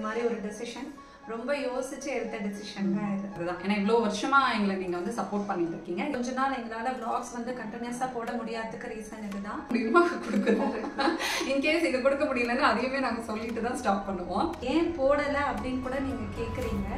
மாதிரி ஒரு டெசிஷன் ரொம்ப யோசிச்சு எடுத்த டெசிஷன் தான் இது அதுதான் ஏன்னா இவ்வளோ வருஷமா எங்களை நீங்க வந்து சப்போர்ட் பண்ணிட்டு இருக்கீங்க கொஞ்ச நாள் எங்களால vlogs வந்து கண்டினியூஸா போட முடியாததுக்கு ரீசன் இதுதான் முடியுமா கொடுக்குறாரு இன்கேஸ் இது கொடுக்க முடியலன்னா அதையுமே நாங்க சொல்லிட்டு தான் ஸ்டாப் பண்ணுவோம் ஏன் போடல அப்படின்னு கூட நீங்க கேக்குறீங்க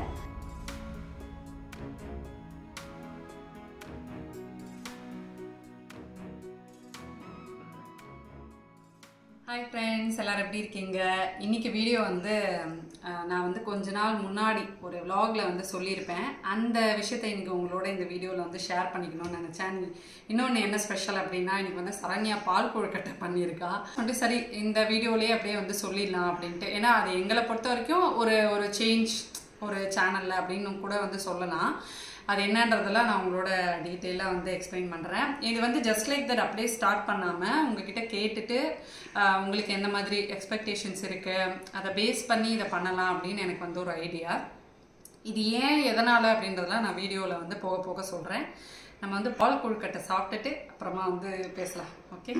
ஹாய் ஃப்ரெண்ட்ஸ் எல்லாரும் எப்படி இருக்கீங்க இன்னைக்கு வீடியோ வந்து அஹ், நான் வந்து கொஞ்ச நாள் முன்னாடி ஒரு vlogல வந்து சொல்லியிருப்பேன் அந்த விஷயத்தை இன்னைக்கு உங்களோட இந்த வீடியோவில் வந்து ஷேர் பண்ணிக்கணும்னு நினச்சேன் இன்னொன்று என்ன ஸ்பெஷல் அப்படின்னா இன்னைக்கு வந்து சரண்யா பால் கொழுக்கட்டை பண்ணியிருக்கா வந்து சரி இந்த வீடியோலேயே அப்படியே வந்து சொல்லிடலாம் அப்படின்ட்டு ஏன்னா அது எங்களை பொறுத்த வரைக்கும் ஒரு ஒரு சேஞ்ச் ஒரு சேனலில் அப்படின்னு கூட வந்து சொல்லலாம் அது என்னன்றதெல்லாம் நான் உங்களோட டீட்டெயிலாக வந்து எக்ஸ்பிளைன் பண்ணுறேன் இது வந்து ஜஸ்ட் லைக் தட் அப்படியே ஸ்டார்ட் பண்ணாமல் உங்ககிட்ட கேட்டுட்டு ஆஹ், உங்களுக்கு என்ன மாதிரி எக்ஸ்பெக்டேஷன்ஸ் இருக்குது அதை பேஸ் பண்ணி இதை பண்ணலாம் அப்படின்னு எனக்கு வந்து ஒரு ஐடியா இது ஏன் எதனால் அப்படின்றதெல்லாம் நான் வீடியோவில் வந்து போக போக சொல்கிறேன் நம்ம வந்து பால் கொழுக்கட்டை சாப்பிட்டுட்டு அப்புறமா வந்து பேசலாம் ஓகே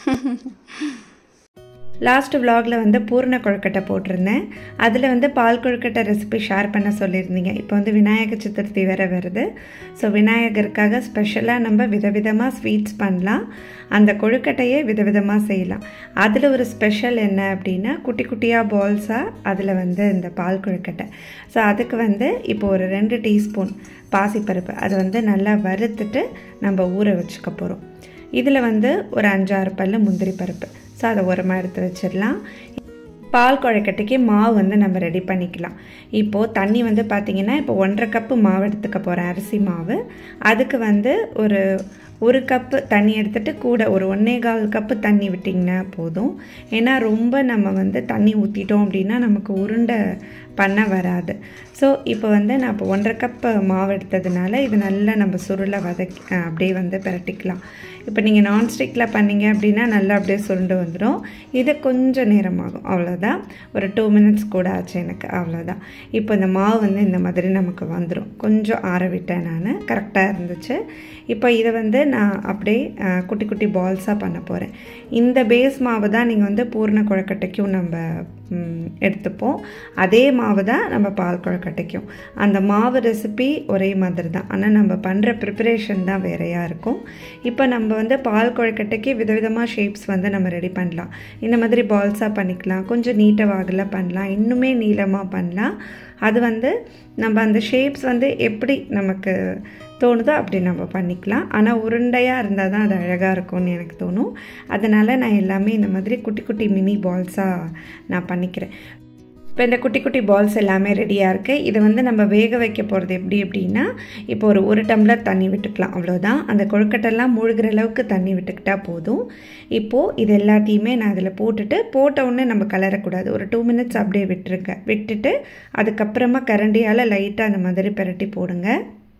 லாஸ்ட் vlogல வந்து பூர்ண கொழுக்கட்டை போட்டிருந்தேன் அதில் வந்து பால் கொழுக்கட்டை ரெசிபி ஷேர் பண்ண சொல்லியிருந்தீங்க இப்போ வந்து விநாயக சதுர்த்தி வேற வருது ஸோ விநாயகருக்காக ஸ்பெஷலாக நம்ம விதவிதமாக ஸ்வீட்ஸ் பண்ணலாம் அந்த கொழுக்கட்டையே விதவிதமாக செய்யலாம் அதில் ஒரு ஸ்பெஷல் என்ன அப்படின்னா குட்டி குட்டியாக பால்ஸாக அதில் வந்து இந்த பால் கொழுக்கட்டை ஸோ அதுக்கு வந்து இப்போ ஒரு ரெண்டு டீஸ்பூன் பாசிப்பருப்பு அதை வந்து நல்லா வறுத்துட்டு நம்ம ஊற வச்சுக்க போகிறோம் இதில் வந்து ஒரு அஞ்சாறு பல்லு முந்திரி பருப்பு ஸோ அதை உரமாக எடுத்து வச்சிடலாம் பால் குழக்கட்டைக்கு மாவு வந்து நம்ம ரெடி பண்ணிக்கலாம் இப்போது தண்ணி வந்து பார்த்திங்கன்னா இப்போ ஒன்றரை கப்பு மாவு எடுத்துக்க போகிறேன் அரிசி மாவு அதுக்கு வந்து ஒரு ஒரு கப்பு தண்ணி எடுத்துகிட்டு கூட ஒரு ஒன்றே கால் கப்பு தண்ணி விட்டிங்கன்னா போதும் ஏன்னா ரொம்ப நம்ம வந்து தண்ணி ஊற்றிட்டோம் அப்படின்னா நமக்கு உருண்டை பண்ண வராது ஸோ இப்போ வந்து நான் இப்போ ஒன்றரை கப் மாவு எடுத்ததுனால இது நல்லா நம்ம சுருளை வதக்கி அஹ், அப்படியே வந்து பிரட்டிக்கலாம் இப்போ நீங்கள் நான்ஸ்டிக்கில் பண்ணீங்க அப்படின்னா நல்லா அப்படியே சுருண்டு வந்துடும் இது கொஞ்சம் நேரமாகும் அவ்வளோதான் ஒரு டூ மினிட்ஸ் கூட ஆச்சு எனக்கு அவ்வளோதான் இப்போ இந்த மாவு வந்து இந்த மாதிரி நமக்கு வந்துடும் கொஞ்சம் ஆற விட்டேன் நான் கரெக்டாக இருந்துச்சு இப்போ இதை வந்து நான் அப்படியே அஹ், குட்டி குட்டி பால்ஸாக பண்ண போகிறேன் இந்த பேஸ் மாவு தான் நீங்கள் வந்து பூர்ண குழக்கட்டைக்கும் நம்ம ம், எடுத்துப்போம் அதே மாவு தான் நம்ம பால் குழக்கட்டைக்கும் அந்த மாவு ரெசிபி ஒரே மாதிரி தான் ஆனால் நம்ம பண்ணுற ப்ரிப்பரேஷன் தான் வேறையாக இருக்கும் இப்போ நம்ம வந்து பால் குழக்கட்டைக்கு விதவிதமாக ஷேப்ஸ் வந்து நம்ம ரெடி பண்ணலாம் இந்த மாதிரி பால்ஸாக பண்ணிக்கலாம் கொஞ்சம் நீட்டாக வாகில் பண்ணலாம் இன்னுமே நீளமாக பண்ணலாம் அது வந்து நம்ம அந்த ஷேப்ஸ் வந்து எப்படி நமக்கு தோணுதோ அப்படி நம்ம பண்ணிக்கலாம் ஆனால் உருண்டையாக இருந்தால் தான் அது அழகாக இருக்கும்னு எனக்கு தோணும் அதனால் நான் எல்லாமே இந்த மாதிரி குட்டி குட்டி மினி பால்ஸாக நான் பண்ணிக்கிறேன் இப்போ இந்த குட்டி குட்டி பால்ஸ் எல்லாமே ரெடியாக இருக்குது இதை வந்து நம்ம வேக வைக்க போகிறது எப்படி அப்படின்னா இப்போ ஒரு ஒரு டம்ளர் தண்ணி விட்டுக்கலாம் அவ்வளோதான் அந்த கொழுக்கட்டெல்லாம் மூழ்கிற அளவுக்கு தண்ணி விட்டுக்கிட்டா போதும் இப்போது இது எல்லாத்தையுமே நான் அதில் போட்டுட்டு போட்ட உடனே நம்ம கலரக்கூடாது ஒரு டூ மினிட்ஸ் அப்படியே விட்டுருங்க விட்டுட்டு அதுக்கப்புறமா கரண்டியால் லைட்டாக அந்த மாதிரி பிரட்டி போடுங்க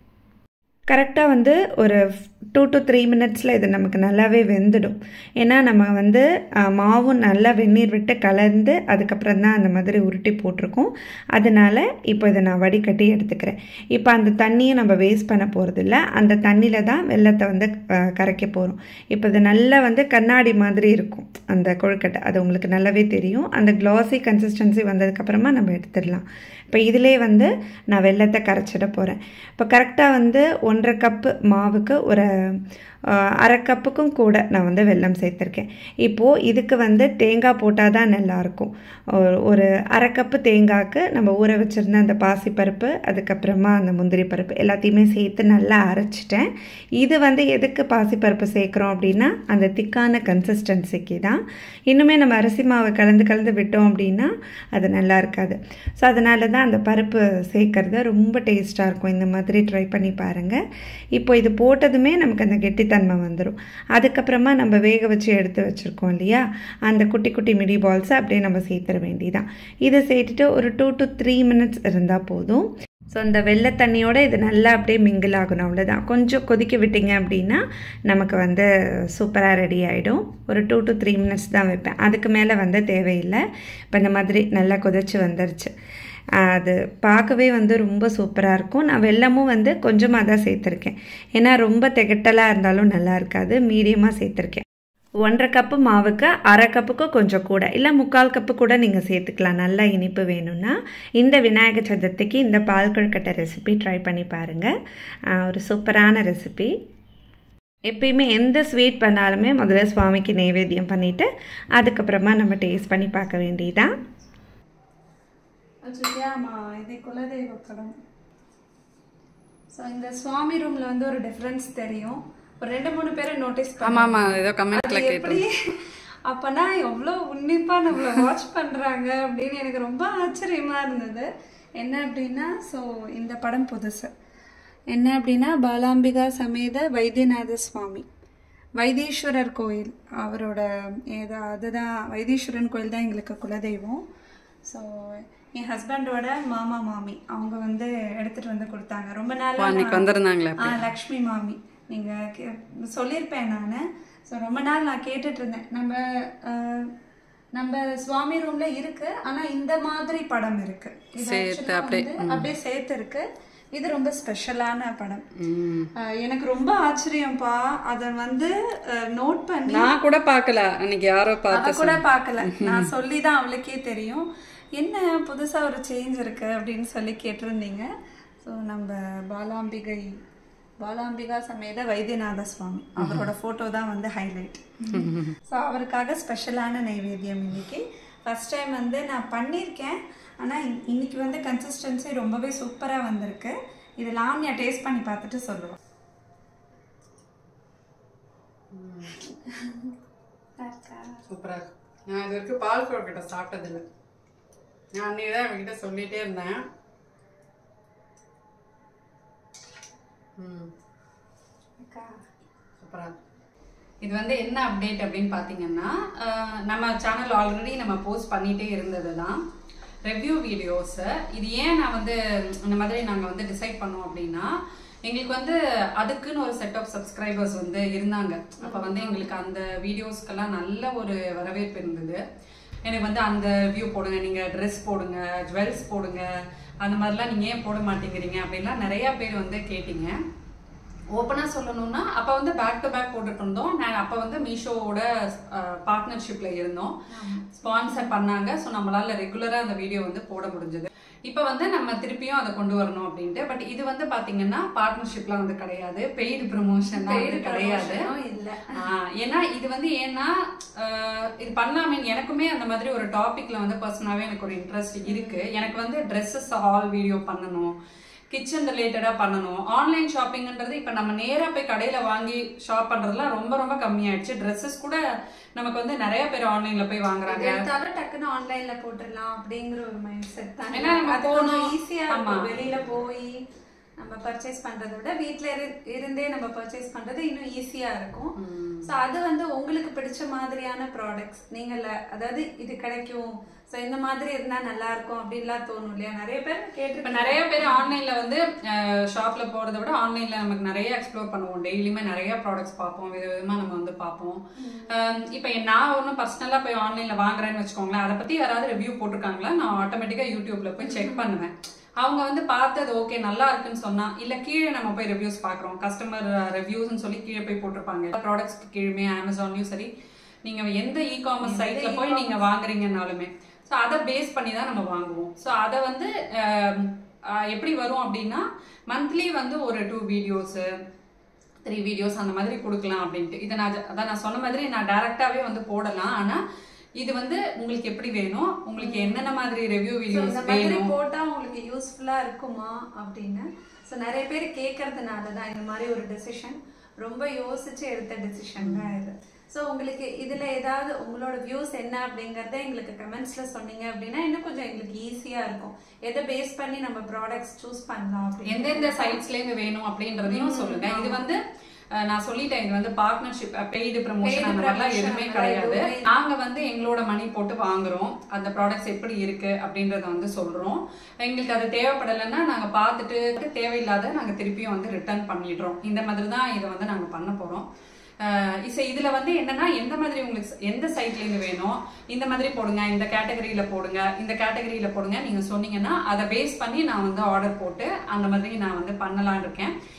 கரெக்டாக வந்து ஒரு டூ டு த்ரீ மினிட்ஸில் இது நமக்கு நல்லாவே வெந்துடும் ஏன்னா நம்ம வந்து அஹ், மாவும் நல்லா வெந்நீர் விட்டு கலந்து அதுக்கப்புறம் தான் அந்த மாதிரி உருட்டி போட்டிருக்கோம் அதனால இப்போ இதை நான் வடிகட்டி எடுத்துக்கிறேன் இப்போ அந்த தண்ணியை நம்ம வேஸ்ட் பண்ண போகிறதில்ல அந்த தண்ணியில் தான் வெள்ளத்தை வந்து அஹ், கரைக்க போகிறோம் இப்போ இது நல்லா வந்து கண்ணாடி மாதிரி இருக்கும் அந்த கொழுக்கட்டை அது உங்களுக்கு நல்லாவே தெரியும் அந்த கிளாஸி கன்சிஸ்டன்சி வந்ததுக்கப்புறமா நம்ம எடுத்துடலாம் இப்போ இதிலே வந்து நான் வெள்ளத்தை கரைச்சிட போகிறேன் இப்போ கரெக்டாக வந்து ஒன்றரை கப்பு மாவுக்கு ஒரு அஹ், அரை கப்புக்கும் கூட நான் வந்து வெல்லம் சேர்த்துருக்கேன் இப்போது இதுக்கு வந்து தேங்காய் போட்டால் தான் நல்லாயிருக்கும் ஒரு- ஒரு அரை கப்பு தேங்காய்க்கு நம்ம ஊற வச்சுருந்த அந்த பாசிப்பருப்பு அதுக்கப்புறமா அந்த முந்திரி பருப்பு எல்லாத்தையுமே சேர்த்து நல்லா அரைச்சிட்டேன் இது வந்து எதுக்கு பாசிப்பருப்பு சேர்க்குறோம் அப்படின்னா அந்த திக்கான கன்சிஸ்டன்சிக்கு தான் இன்னுமே நம்ம அரிசி மாவை கலந்து கலந்து விட்டோம் அப்படின்னா அது நல்லா இருக்காது ஸோ அதனால தான் அந்த பருப்பு சேர்க்கறது ரொம்ப டேஸ்ட்டாக இருக்கும் இந்த மாதிரி ட்ரை பண்ணி பாருங்கள் இப்போ இது போட்டதுமே நமக்கு அந்த கெட்டித்தன்மை வந்துடும் அதுக்கப்புறமா நம்ம வேக வச்சு எடுத்து வச்சுருக்கோம் இல்லையா அந்த குட்டி குட்டி மிடி பால்ஸை அப்படியே நம்ம சேர்த்துற வேண்டியதான் இதை சேர்த்துட்டு ஒரு டூ டு த்ரீ மினிட்ஸ் இருந்தால் போதும் ஸோ இந்த வெள்ளை தண்ணியோட இது நல்லா அப்படியே மிங்கிள் ஆகணும் அவ்வளோதான் கொஞ்சம் கொதிக்க விட்டீங்க அப்படின்னா நமக்கு வந்து சூப்பராக ரெடி ஆகிடும் ஒரு டூ டு த்ரீ மினிட்ஸ் தான் வைப்பேன் அதுக்கு மேலே வந்து தேவையில்லை இப்போ இந்த மாதிரி நல்லா கொதிச்சு வந்துருச்சு அது பார்க்கவே வந்து ரொம்ப சூப்பராக இருக்கும் நான் வெல்லமும் வந்து கொஞ்சமாக தான் சேர்த்துருக்கேன் ஏன்னா ரொம்ப திகட்டலாக இருந்தாலும் நல்லா இருக்காது மீடியமாக சேர்த்துருக்கேன் ஒன்றரை கப்பு மாவுக்கு அரை கப்புக்கு கொஞ்சம் கூட இல்லை முக்கால் கப்பு கூட நீங்கள் சேர்த்துக்கலாம் நல்லா இனிப்பு வேணும்னா இந்த விநாயகர் சதுர்த்திக்கு இந்த பால் கொழுக்கட்டை ரெசிபி ட்ரை பண்ணி பாருங்கள் ஒரு சூப்பரான ரெசிபி எப்பயுமே எந்த ஸ்வீட் பண்ணாலுமே முதல்ல சுவாமிக்கு நைவேத்தியம் பண்ணிவிட்டு அதுக்கப்புறமா நம்ம டேஸ்ட் பண்ணி பார்க்க வேண்டியதான் ஆமா இது குலதெய்வ படம் ஸோ இந்த சுவாமி ரூம்ல வந்து ஒரு டிஃப்ரென்ஸ் தெரியும் ஒரு ரெண்டு மூணு பேரை நோட்டீஸ் ஆமா ஆமா ஏதோ கமெண்ட்ல எப்படி அப்பனா எவ்வளோ உன்னிப்பா நம்மள வாட்ச் பண்றாங்க அப்படின்னு எனக்கு ரொம்ப ஆச்சரியமா இருந்தது என்ன அப்படின்னா ஸோ இந்த படம் புதுசு என்ன அப்படின்னா பாலாம்பிகா சமேத வைத்தியநாத சுவாமி வைத்தீஸ்வரர் கோயில் அவரோட ஏதா அதுதான் வைத்தீஸ்வரன் கோயில் தான் எங்களுக்கு குலதெய்வம் ஸோ என் ஹஸ்பண்டோட மாமா மாமி அவங்க வந்து எடுத்துட்டு வந்து கொடுத்தாங்க ரொம்ப நாள் அன்னைக்கு வந்திருந்தாங்களே ஆ லக்ஷ்மி மாமி நீங்க கே- சொல்லியிருப்பேன் நான் ஸோ ரொம்ப நாள் நான் கேட்டுட்டு இருந்தேன் நம்ம அஹ், நம்ம சுவாமி ரூம்ல இருக்கு ஆனா இந்த மாதிரி படம் இருக்கு இது சேர்த்து actually அப்படியே, வந்து அப்படியே சேர்த்து இருக்கு இது ரொம்ப ஸ்பெஷலான படம் ம். அஹ், எனக்கு ரொம்ப ஆச்சரியம்ப்பா அதை வந்து நோட் பண்ணி நான் கூட பார்க்கல அன்னைக்கு யாரோ அவ பார்த்து கூட பார்க்கல நான் சொல்லி தான் அவளுக்கே தெரியும் என்ன புதுசா ஒரு சேஞ்ச் இருக்கு அப்படின்னு சொல்லி கேட்டிருந்தீங்க ஸோ நம்ம பாலாம்பிகை பாலாம்பிகா சமேத வைத்தியநாத சுவாமி அவரோட ஃபோட்டோ தான் வந்து ஹைலைட் ஸோ அவருக்காக ஸ்பெஷலான நைவேத்தியம் இன்னைக்கு ஃபர்ஸ்ட் டைம் வந்து நான் பண்ணியிருக்கேன் ஆனால் இன்னைக்கு வந்து கன்சிஸ்டன்சி ரொம்பவே சூப்பராக வந்திருக்கு இது லாவண்யா டேஸ்ட் பண்ணி பார்த்துட்டு சொல்லுவோம் சூப்பரா இருக்கு நான் இது வரைக்கும் பால் கொழுக்கட்டை சாப்பிட்டதில்லை நான் அன்னைக்கு தான் அவங்ககிட்ட சொல்லிட்டே இருந்தேன் ம் சூப்பரா இருக்கு. இது வந்து என்ன அப்டேட் அப்படின்னு பார்த்தீங்கன்னா அஹ், நம்ம சேனல் ஆல்ரெடி நம்ம போஸ்ட் பண்ணிட்டே இருந்தது தான் ரெவ்யூ வீடியோஸு இது ஏன் நான் வந்து இந்த மாதிரி நாங்கள் வந்து டிசைட் பண்ணோம் அப்படின்னா எங்களுக்கு வந்து அதுக்குன்னு ஒரு செட் ஆஃப் சப்ஸ்கிரைபர்ஸ் வந்து இருந்தாங்க அப்போ வந்து எங்களுக்கு அந்த வீடியோஸ்க்கெல்லாம் நல்ல ஒரு வரவேற்பு இருந்தது எனக்கு வந்து அந்த ரிவ்யூ போடுங்க நீங்கள் ட்ரெஸ் போடுங்க ஜுவல்ஸ் போடுங்க அந்த மாதிரிலாம் நீங்கள் ஏன் போட மாட்டேங்கிறீங்க அப்படின்லாம் நிறையா பேர் வந்து கேட்டீங்க ஓப்பனாக சொல்லணும்னா அப்போ வந்து பேக் டு பேக் போட்டுட்டு இருந்தோம் நான் அப்போ வந்து மீஷோவோட பார்ட்னர்ஷிப்பில் இருந்தோம் ஸ்பான்சர் பண்ணாங்க ஸோ நம்மளால ரெகுலராக அந்த வீடியோ வந்து போட முடிஞ்சது இப்போ வந்து நம்ம திருப்பியும் அதை கொண்டு வரணும் அப்படின்ட்டு பட் இது வந்து பார்த்தீங்கன்னா பார்ட்னர்ஷிப்லாம் வந்து கிடையாது பெய்டு ப்ரமோஷன் வந்து கிடையாது இல்லை ஆஹ் ஏன்னா இது வந்து ஏன்னா ஆஹ் இது பண்ணலாமே எனக்குமே அந்த மாதிரி ஒரு டாபிக்ல வந்து பர்சனலாவே எனக்கு ஒரு இன்ட்ரெஸ்ட் இருக்கு எனக்கு வந்து ட்ரெஸ்ஸஸ் ஹால் வீடியோ பண்ணணும் கிச்சன் ரிலேட்டடா பண்ணணும் ஆன்லைன் ஷாப்பிங்ன்றது இப்ப நம்ம நேரா போய் கடையில வாங்கி ஷாப் பண்றதுலாம் ரொம்ப ரொம்ப கம்மியாயிடுச்சு ட்ரெஸ்ஸஸ் கூட நமக்கு வந்து நிறைய பேர் ஆன்லைன்ல போய் வாங்குறாங்க எடுத்தாலும் டக்குன்னு ஆன்லைன்ல போட்டுடலாம் அப்படிங்கிற ஒரு மைண்ட் செட் தான் ஏன்னா நம்ம அது கொஞ்சம் போகணும். ஈஸியா ஆமா. இருக்கும் வெளியில போய் நம்ம பர்ச்சேஸ் பண்றதை விட வீட்ல இரு- இருந்தே நம்ம பர்ச்சேஸ் பண்றது இன்னும் ஈஸியா இருக்கும் சோ அது வந்து உங்களுக்கு பிடிச்ச மாதிரியான ப்ராடக்ட்ஸ் நீங்க ல- அதாவது இது கிடைக்கும் சோ இந்த மாதிரி இருந்தா நல்லா இருக்கும் அப்படின்லாம் தோணும் இல்லையா நிறைய பேர் இப்ப கேட்டு நிறைய பேர் ஆன்லைன்ல வந்து ஷாப்ல போறதை விட ஆன்லைன்ல நமக்கு நிறைய எக்ஸ்ப்ளோர் பண்ணுவோம் டெய்லியுமே நிறைய ப்ராடக்ட்ஸ் பார்ப்போம் வித விதமா நம்ம வந்து பார்ப்போம் அஹ் இப்ப நான் ஒன்றும் பர்சனலா போய் ஆன்லைன்ல வாங்குறேன்னு வச்சுக்கோங்களேன் அதை பத்தி யாராவது ரிவ்யூ போட்டிருக்காங்களா நான் ஆட்டோமேட்டிக்கா யூடியூப்ல போய் செக் பண்ணுவேன் அவங்க வந்து பார்த்து அது ஓகே நல்லா இருக்குன்னு சொன்னா இல்ல கீழே நம்ம போய் ரிவ்யூஸ் பாக்குறோம் கஸ்டமர் ரிவ்யூஸ்னு சொல்லி கீழே போய் போட்டிருப்பாங்க ப்ராடக்ட்ஸ்க்கு கீழுமே அமேசான்லயும் சரி நீங்க எந்த இ காமர்ஸ் சைட்ல போய் நீங்க வாங்குறீங்கனாலுமே ஸோ அதை பேஸ் பண்ணி தான் நம்ம வாங்குவோம் ஸோ அதை வந்து ஆம், ஆஹ், எப்படி வரும் அப்படின்னா மந்த்லி வந்து ஒரு டூ வீடியோஸு த்ரீ வீடியோஸ் அந்த மாதிரி கொடுக்கலாம் அப்படின்ட்டு இதை நான் ஜ- அதான் நான் சொன்ன மாதிரி நான் டைரக்டாவே வந்து போடலாம் ஆனா இது வந்து உங்களுக்கு எப்படி வேணும் உங்களுக்கு என்னென்ன மாதிரி ரிவ்யூ So, வீடியோஸ் இந்த மாதிரி வேணும் போட்டா உங்களுக்கு யூஸ்ஃபுல்லா இருக்குமா அப்படின்னு ஸோ நிறைய பேர் கேட்கறதுனால தான் இந்த மாதிரி ஒரு டெசிஷன் ரொம்ப யோசிச்சு எடுத்த டெசிஷன் தான் இது ஸோ உங்களுக்கு இதுல ஏதாவது உங்களோட வியூஸ் என்ன அப்படிங்கறத எங்களுக்கு கமெண்ட்ஸ்ல சொன்னீங்க அப்படின்னா இன்னும் கொஞ்சம் எங்களுக்கு ஈஸியா இருக்கும் எதை பேஸ் பண்ணி நம்ம ப்ராடக்ட்ஸ் சூஸ் பண்ணலாம் அப்படின்னு எந்தெந்த சைட்ஸ்ல இருந்து வேணும் அப்படின்றதையும் சொல்லுங்க இது வந்து அஹ், நான் சொல்லிட்டேன் இது வந்து பார்ட்னர்ஷிப் பெய்டு ப்ரமோஷன் Paid அந்த மாதிரிலாம் promotion எதுவுமே அந்த கிடையாது எதுவுமே நாங்க வந்து எங்களோட மணி போட்டு வாங்குறோம் அந்த ப்ராடக்ட்ஸ் எப்படி இருக்கு அப்படின்றத வந்து சொல்றோம் எங்களுக்கு அது தேவைப்படலைன்னா நாங்க பார்த்துட்டு தேவையில்லாத நாங்க திருப்பியும் வந்து ரிட்டர்ன் பண்ணிடுறோம் இந்த மாதிரி தான் இதை வந்து நாங்க பண்ண போறோம் அஹ் இசை இதுல வந்து என்னன்னா எந்த மாதிரி உங்களுக்கு ச- எந்த சைட்ல இருந்து வேணும் இந்த மாதிரி போடுங்க இந்த கேட்டகரியில போடுங்க இந்த கேட்டகரியில போடுங்க நீங்க சொன்னீங்கன்னா அதை பேஸ் பண்ணி நான் வந்து ஆர்டர் போட்டு அந்த மாதிரி நான் வந்து பண்ணலாம்னு இருக்கேன்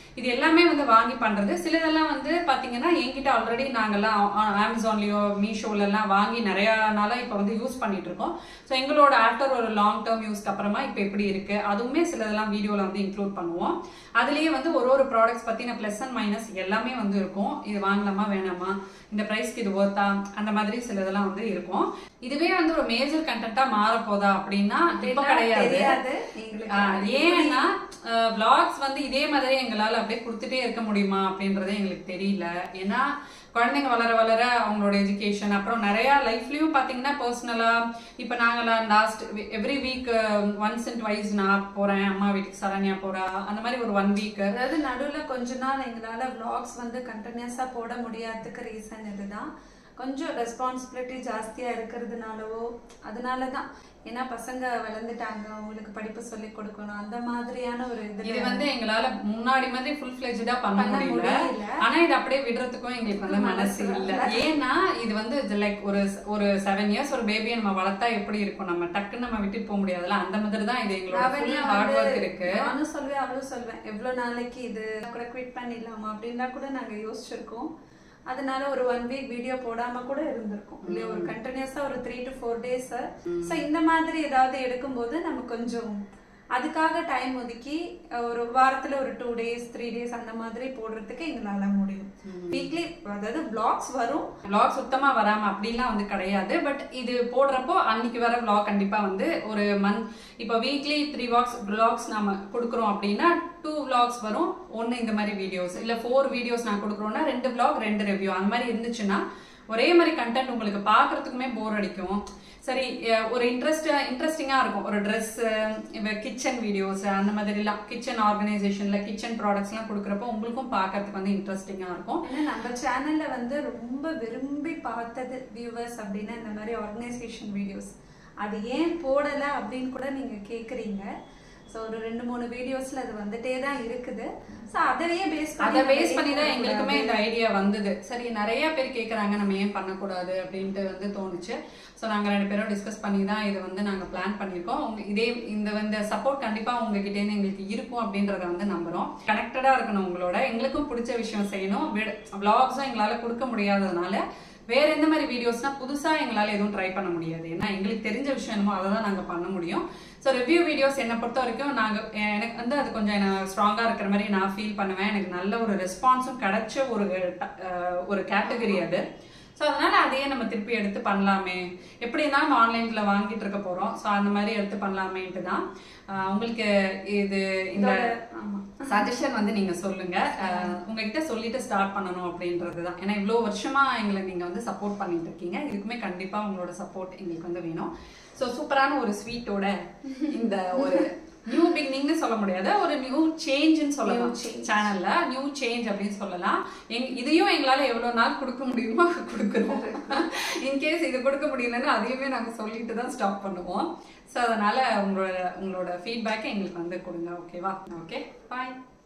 இது எல்லாமே வந்து வாங்கி பண்றது சிலதெல்லாம் வந்து பாத்தீங்கன்னா என்கிட்ட ஆல்ரெடி நாங்கெல்லாம் அமேசான்லயோ மீஷோல எல்லாம் வாங்கி நிறைய நாளா இப்ப வந்து யூஸ் பண்ணிட்டு இருக்கோம் ஸோ எங்களோட ஆஃப்டர் ஒரு லாங் டேர்ம் யூஸ்க்கு அப்புறமா இப்ப எப்படி இருக்கு அதுவுமே சிலதெல்லாம் வீடியோல வந்து இன்க்ளூட் பண்ணுவோம் அதுலயே வந்து ஒரு ஒரு ப்ராடக்ட்ஸ் பத்தின பிளஸ் அண்ட் மைனஸ் எல்லாமே வந்து இருக்கும் இது வாங்கலாமா வேணாமா இந்த பிரைஸ்க்கு இது ஒர்த்தா அந்த மாதிரி சிலதெல்லாம் வந்து இருக்கும் இதுவே வந்து ஒரு மேஜர் கண்டென்ட்டா மாற போதா அப்படின்னா இப்ப கிடையாது தெரியாது எங்களுக்கு ஆஹ் ஏன்னா விளாக்ஸ் வந்து இதே மாதிரி எங்களால அப்படியே கொடுத்துட்டே இருக்க முடியுமா அப்படின்றது எங்களுக்கு தெரியல ஏன்னா குழந்தைங்க வளர வளர அவங்களோட எஜுகேஷன் அப்புறம் நிறைய லைஃப்லயும் பாத்தீங்கன்னா பர்சனலா இப்ப நாங்களாம் last every week once and twice நான் போறேன் அம்மா வீட்டுக்கு சரண்யா போறா அந்த மாதிரி ஒரு ஒன் வீக் அதாவது நடுவுல கொஞ்ச நாள் எங்களால vlogs வந்து கண்டினியூஸா போட முடியாததுக்கு ரீசன் இதுதான் கொஞ்சம் ரெஸ்பான்சிபிலிட்டி ஜாஸ்தியா இருக்கிறதுனாலவோ அதனால தான் ஏன்னா பசங்க வளர்ந்துட்டாங்க அவங்களுக்கு படிப்பு சொல்லி கொடுக்கணும் அந்த மாதிரியான ஒரு இது இதுல வந்து எங்களால முன்னாடி மாதிரி ஃபுல் ஃபிளெஜ்டா பண்ண பண்ண முடியல முடியல. ஆனா இது அப்படியே விடுறதுக்கும் எங்களுக்கு வந்து மனசு இல்ல ஏன்னா இது வந்து லைக் ஒரு ஒரு செவன் இயர்ஸ் ஒரு பேபியை நம்ம வளர்த்தா எப்படி இருக்கும் நம்ம டக்குன்னு நம்ம விட்டுட்டு போக முடியாதுல்ல அந்த மாதிரி தான் இது எங்களோட லாவண்யா ஃபுல் ஹார்ட் வந்து ஒர்க் இருக்கு நானும் சொல்வேன் அவளும் சொல்வேன் எவ்வளவு நாளைக்கு இது கூட குவிட் பண்ணிடலாமா அப்படின்னா கூட நாங்க யோசிச்சிருக்கோம் அதனால ஒரு ஒன் வீக் வீடியோ போடாம கூட இருந்திருக்கும் இல்லையா ஒரு கண்டினியூஸா ஒரு three to four days so இந்த மாதிரி ஏதாவது எடுக்கும்போது நம்ம கொஞ்சம் அதுக்காக டைம் ஒதுக்கி அஹ், ஒரு வாரத்துல ஒரு டூ டேஸ் த்ரீ டேஸ் அந்த மாதிரி போடுறதுக்கு எங்களால முடியும் வீக்லி அதாவது vlogs வரும் vlog சுத்தமா வராம அப்படிலாம் வந்து கிடையாது பட் இது போடுறப்போ அன்னைக்கு வர vlog கண்டிப்பா வந்து ஒரு மந்த் இப்போ வீக்லி த்ரீ வாக்ஸ் vlogs நாம கொடுக்குறோம் அப்படின்னா டூ vlogs வரும் ஒன்னு இந்த மாதிரி வீடியோஸ் இல்ல ஃபோர் வீடியோஸ் நான் கொடுக்குறோம்னா ரெண்டு vlog ரெண்டு ரிவ்யூ அந்த மாதிரி இருந்துச்சுன்னா ஒரே மாதிரி கண்டென்ட் உங்களுக்கு பார்க்கறதுக்குமே போர் அடிக்கும் சரி அஹ் ஒரு இன்ட்ரெஸ்ட் இன்ட்ரெஸ்டிங்கா இருக்கும் ஒரு ட்ரெஸ் இப்போ கிச்சன் வீடியோஸ் அந்த மாதிரிலாம் கிச்சன் ஆர்கனைசேஷன்ல கிச்சன் ப்ராடக்ட்ஸ்லாம் கொடுக்குறப்போ உங்களுக்கும் பார்க்கறதுக்கு வந்து இன்ட்ரெஸ்டிங்கா இருக்கும் ஏன்னா நம்ம சேனல்ல வந்து ரொம்ப விரும்பி பார்த்தது வியூவர்ஸ் அப்படின்னா இந்த மாதிரி ஆர்கனைசேஷன் வீடியோஸ் அது ஏன் போடல அப்படின்னு கூட நீங்க கேக்குறீங்க ஸோ ஒரு ரெண்டு மூணு வீடியோஸ்ல அது வந்துட்டே தான் இருக்குது ஸோ அதையே பேஸ் அதை பேஸ் பண்ணி தான் எங்களுக்குமே இந்த ஐடியா வந்தது சரி நிறைய பேர் கேக்குறாங்க நம்ம ஏன் பண்ணக்கூடாது அப்படின்ட்டு வந்து தோணுச்சு ஸோ நாங்க ரெண்டு பேரும் டிஸ்கஸ் பண்ணி தான் இதை வந்து நாங்க பிளான் பண்ணியிருக்கோம் உங்க இதே இந்த வந்து சப்போர்ட் கண்டிப்பா உங்ககிட்ட இருந்து எங்களுக்கு இருக்கும் அப்படின்றத வந்து நம்புறோம் கனெக்டடா இருக்கணும் உங்களோட எங்களுக்கும் பிடிச்ச விஷயம் செய்யணும் விளாக்ஸும் எங்களால கொடுக்க முடியாததுனால வேற எந்த மாதிரி வீடியோஸ்னா புதுசா எங்களால எதுவும் ட்ரை பண்ண முடியாது ஏன்னா எங்களுக்கு தெரிஞ்ச விஷயம் என்னமோ அதை தான் நாங்க பண்ண முடியும் ஸோ ரிவ்யூ வீடியோஸ் என்னை பொறுத்த வரைக்கும் நாங்க எனக்கு வந்து அது கொஞ்சம் ஸ்ட்ராங்கா இருக்கிற மாதிரி நான் ஃபீல் பண்ணுவேன் எனக்கு நல்ல ஒரு ரெஸ்பான்ஸும் கிடைச்ச ஒரு அஹ், ஒரு கேட்டகரி அது ஸோ அதனால அதையே நம்ம திருப்பி எடுத்து பண்ணலாமே எப்படி இருந்தாலும் ஆன்லைன்ல வாங்கிட்டு இருக்க போறோம் ஸோ அந்த மாதிரி எடுத்து பண்ணலாமேன்ட்டு தான் அஹ், உங்களுக்கு இது இந்த ஆமா சஜஷன் வந்து நீங்க சொல்லுங்க அஹ், உங்ககிட்ட சொல்லிட்டு ஸ்டார்ட் பண்ணணும் அப்படின்றது தான் ஏன்னா இவ்வளோ வருஷமா எங்களை நீங்க வந்து சப்போர்ட் பண்ணிட்டு இருக்கீங்க இதுக்குமே கண்டிப்பா உங்களோட சப்போர்ட் எங்களுக்கு வந்து வேணும் ஸோ சூப்பரான ஒரு ஸ்வீட்டோட இந்த ஒரு நியூ பிகினிங்னு சொல்ல முடியாது ஒரு நியூ சேஞ்சுன்னு சொல்லலாம் சேனல்ல நியூ சேஞ்ச் அப்படின்னு சொல்லலாம் எங் இதையும் எங்களால எவ்வளவு நாள் கொடுக்க முடியுமோ கொடுக்குறோம் இன்கேஸ் இது கொடுக்க முடியலன்னா அதையுமே நாங்க சொல்லிட்டு தான் ஸ்டாப் பண்ணுவோம் ஸோ அதனால உங்களோட உங்களோட ஃபீட்பேக்கை எங்களுக்கு வந்து கொடுங்க ஓகேவா ஓகே பாய்